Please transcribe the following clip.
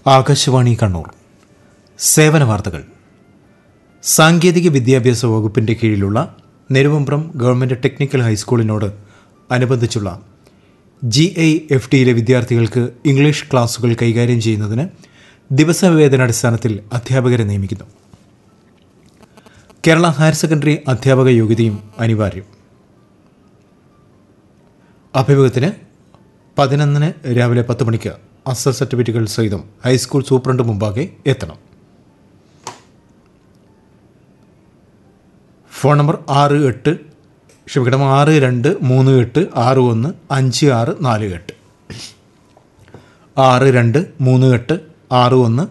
ആകാശവാണി കണ്ണൂർ സേവന വാർത്തകൾ സാങ്കേതിക വിദ്യാഭ്യാസ വകുപ്പിന്റെ കീഴിലുള്ള നെരുവമ്പ്രം ഗവൺമെന്റ് ടെക്നിക്കൽ ഹൈസ്കൂളിനോട് അനുബന്ധിച്ചുള്ള ജി ഐ എഫ് ടിയിലെ വിദ്യാർത്ഥികൾക്ക് ഇംഗ്ലീഷ് ക്ലാസുകൾ കൈകാര്യം ചെയ്യുന്നതിന് ദിവസവേതനാടിസ്ഥാനത്തിൽ അധ്യാപകരെ നിയമിക്കുന്നു കേരള ഹയർ സെക്കൻഡറി അധ്യാപക യോഗ്യതയും അനിവാര്യം അഭിമുഖത്തിന് പതിനൊന്നിന് രാവിലെ പത്ത് മണിക്ക് അസൽ സർട്ടിഫിക്കറ്റുകൾ സഹിതം ഹൈസ്കൂൾ സൂപ്രണ്ട് മുമ്പാകെ എത്തണം ഫോൺ നമ്പർ ആറ് എട്ട് ക്ഷമിക്കണം ആറ് രണ്ട് മൂന്ന് എട്ട് ആറ് ഒന്ന് അഞ്ച് ആറ് നാല് എട്ട് ആറ് രണ്ട് മൂന്ന് എട്ട് ആറ് ഒന്ന്